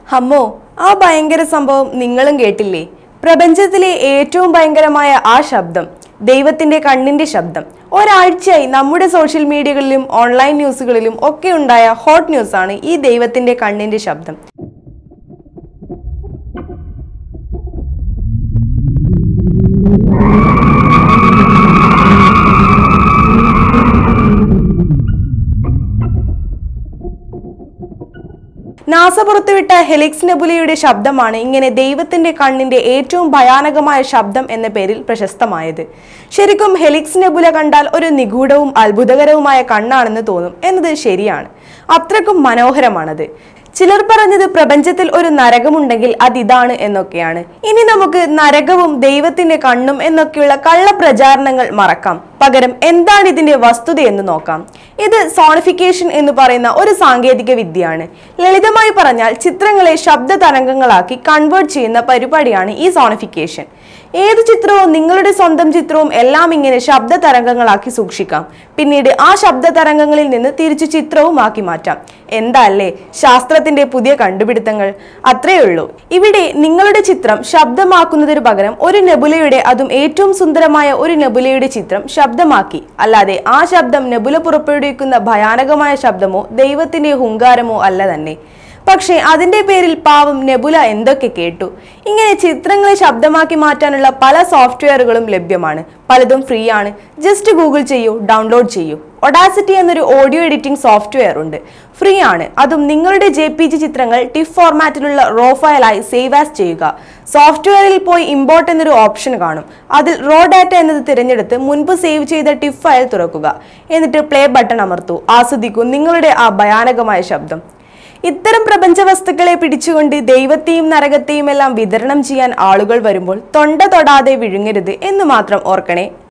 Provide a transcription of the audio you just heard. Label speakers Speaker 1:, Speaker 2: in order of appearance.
Speaker 1: അമ്മോ ആ ഭയങ്കര സംഭവം നിങ്ങളും കേട്ടില്ലേ പ്രപഞ്ചത്തിലെ ഏറ്റവും ഭയങ്കരമായ ആ ശബ്ദം ദൈവത്തിന്റെ കണ്ണിന്റെ ശബ്ദം ഒരാഴ്ചയായി നമ്മുടെ സോഷ്യൽ മീഡിയകളിലും ഓൺലൈൻ ന്യൂസുകളിലും ഒക്കെ ഉണ്ടായ ഹോട്ട് ന്യൂസാണ് ഈ ദൈവത്തിന്റെ കണ്ണിന്റെ ശബ്ദം നാസ പുറത്തുവിട്ട ഹെലിക്സ് നെബുലയുടെ ശബ്ദമാണ് ഇങ്ങനെ ദൈവത്തിന്റെ കണ്ണിന്റെ ഏറ്റവും ഭയാനകമായ ശബ്ദം എന്ന പേരിൽ പ്രശസ്തമായത് ശരിക്കും ഹെലിക്സ് നെബുല കണ്ടാൽ ഒരു നിഗൂഢവും അത്ഭുതകരവുമായ കണ്ണാണെന്ന് തോന്നും എന്നത് ശരിയാണ് അത്രക്കും മനോഹരമാണത് ചിലർ പറഞ്ഞത് പ്രപഞ്ചത്തിൽ ഒരു നരകമുണ്ടെങ്കിൽ അതിതാണ് എന്നൊക്കെയാണ് ഇനി നമുക്ക് നരകവും ദൈവത്തിന്റെ കണ്ണും എന്നൊക്കെയുള്ള കള്ളപ്രചാരണങ്ങൾ മറക്കാം പകരം എന്താണ് ഇതിന്റെ വസ്തുത എന്ന് നോക്കാം ഇത് സോണിഫിക്കേഷൻ എന്ന് പറയുന്ന ഒരു സാങ്കേതിക വിദ്യയാണ് ലളിതമായി പറഞ്ഞാൽ ചിത്രങ്ങളെ ശബ്ദ തരംഗങ്ങളാക്കി കൺവേർട്ട് ചെയ്യുന്ന പരിപാടിയാണ് ഈ സോണിഫിക്കേഷൻ ഏത് ചിത്രവും നിങ്ങളുടെ സ്വന്തം ചിത്രവും എല്ലാം ഇങ്ങനെ ശബ്ദ തരംഗങ്ങളാക്കി സൂക്ഷിക്കാം പിന്നീട് ആ ശബ്ദ തരംഗങ്ങളിൽ നിന്ന് തിരിച്ചു ചിത്രവും ആക്കി മാറ്റാം എന്താ അല്ലേ ശാസ്ത്രത്തിന്റെ പുതിയ കണ്ടുപിടുത്തങ്ങൾ അത്രയേ ഉള്ളൂ ഇവിടെ നിങ്ങളുടെ ചിത്രം ശബ്ദമാക്കുന്നതിന് പകരം ഒരു നെബുലയുടെ അതും ഏറ്റവും സുന്ദരമായ ഒരു നെബുലയുടെ ചിത്രം ശബ്ദമാക്കി അല്ലാതെ ആ ശബ്ദം നെബുല പുറപ്പെടുവിക്കുന്ന ഭയാനകമായ ശബ്ദമോ ദൈവത്തിന്റെ ഹുങ്കാരമോ അല്ല തന്നെ പക്ഷേ അതിന്റെ പേരിൽ പാവം നെബുല എന്തൊക്കെ കേട്ടു ഇങ്ങനെ ചിത്രങ്ങളെ ശബ്ദമാക്കി മാറ്റാനുള്ള പല സോഫ്റ്റ്വെയറുകളും ലഭ്യമാണ് പലതും ഫ്രീ ആണ് ജസ്റ്റ് ഗൂഗിൾ ചെയ്യൂ ഡൗൺലോഡ് ചെയ്യൂ ഒഡാസിറ്റി എന്നൊരു ഓഡിയോ എഡിറ്റിംഗ് സോഫ്റ്റ്വെയർ ഉണ്ട് ഫ്രീ ആണ് അതും നിങ്ങളുടെ ജെ പി ജി ചിത്രങ്ങൾ ടിഫ് ഫോർമാറ്റിലുള്ള റോ ഫയലായി സേവ് ആസ് ചെയ്യുക സോഫ്റ്റ്വെയറിൽ പോയി ഇമ്പോർട്ട് എന്നൊരു ഓപ്ഷൻ കാണും അതിൽ റോ ഡാറ്റ എന്നത് തിരഞ്ഞെടുത്ത് മുൻപ് സേവ് ചെയ്ത ടിഫ് ഫയൽ തുറക്കുക എന്നിട്ട് പ്ലേ ബട്ടൺ അമർത്തൂ ആസ്വദിക്കൂ നിങ്ങളുടെ ആ ഭയാനകമായ ശബ്ദം ഇത്തരം പ്രപഞ്ച വസ്തുക്കളെ പിടിച്ചുകൊണ്ട് ദൈവത്തെയും നരകത്തെയും എല്ലാം വിതരണം ചെയ്യാൻ ആളുകൾ വരുമ്പോൾ തൊണ്ട തൊടാതെ വിഴുങ്ങരുത് എന്ന് മാത്രം ഓർക്കണേ